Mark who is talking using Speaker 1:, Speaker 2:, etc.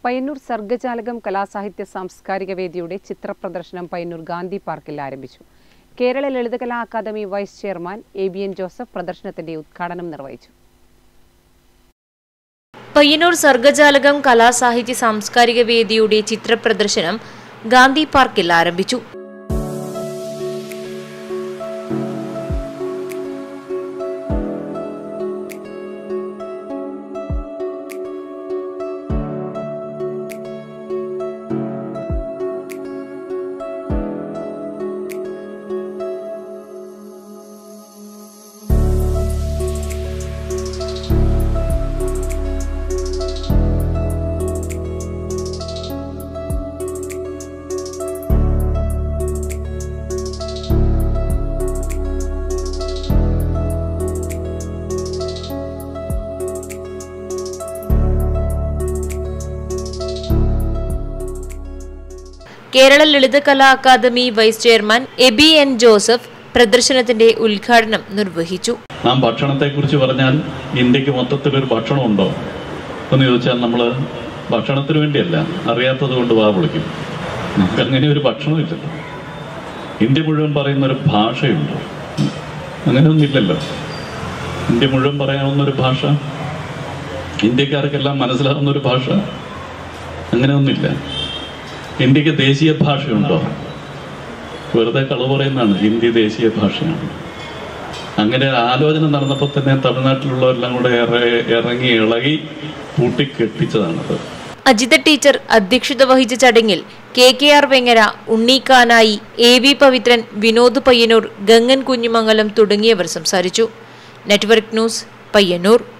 Speaker 1: പയ്യന്നൂർ സർഗജാലകം കലാസാഹിത്യ സാംസ്കാരിക വേദിയുടെ ചിത്രപ്രദർശനം പയ്യന്നൂർ ഗാന്ധി പാർക്കിൽ ആരംഭിച്ചു Kerala Lalithakala academy vice chairman A B N Joseph പ്രദർശനത്തിന്റെ ഉദ്ഘാടനം നിർവഹിച്ചു
Speaker 2: പയ്യന്നൂർ സർഗജാലകം കലാസാഹിത്യ സാംസ്കാരിക വേദിയുടെ ചിത്രപ്രദർശനം ഗാന്ധി പാർക്കിൽ ആരംഭിച്ചു Kerala Lalithakala academy vice chairman AB N Joseph പ്രദർശനത്തിന്റെ ഉദ്ഘാടനം നിർവഹിച്ചു
Speaker 3: നാം ഭക്ഷണത്തെക്കുറിച്ച് പറഞ്ഞാൽ ഇന്ത്യക്ക് മൊത്തത്തിലൊരു ഭക്ഷണമുണ്ടോ എന്ന് ചോദിച്ചാൽ നമ്മൾ ഭക്ഷണത്തിന് വേണ്ടിയല്ല അറിയാത്തത് കൊണ്ട് വാ വിളിക്കും നമുക്ക് അങ്ങനെ ഒരു ഭക്ഷണമില്ലല്ലോ ഇന്ത്യ മുഴുവൻ പറയുന്ന ഒരു ഭാഷയുണ്ടോ അങ്ങനെയൊന്നുമില്ലല്ലോ ഇന്ത്യ മുഴുവൻ പറയാവുന്ന ഒരു ഭാഷ ഇന്ത്യക്കാർക്കെല്ലാം മനസ്സിലാവുന്ന ഒരു ഭാഷ അങ്ങനെയൊന്നുമില്ല ഇന്ത്യക്ക് ദേശീയ ഭാഷയുണ്ടോ വെറുതെ കളവ് പറയുന്നതാണ് ഹിന്ദി ദേശീയ ഭാഷയാണ് അങ്ങനെ ആലോചന നടന്നപ്പോൾ തന്നെ തമിഴ്നാട്ടിലുള്ളവരെല്ലാം കൂടെ ഇറ- ഇറങ്ങി ഇളകി പൂട്ടിക്കെട്ടിച്ചതാണത്
Speaker 2: അജിത ടീച്ചർ അധ്യക്ഷത വഹിച്ച ചടങ്ങിൽ കെ കെ ആർ വെങ്ങര ഉണ്ണീക്കാനായി എ വി പവിത്രൻ വിനോദ് പയ്യന്നൂർ ഗംഗൻ കുഞ്ഞിമംഗലം തുടങ്ങിയവർ സംസാരിച്ചു നെറ്റ്വർക്ക് ന്യൂസ് പയ്യന്നൂർ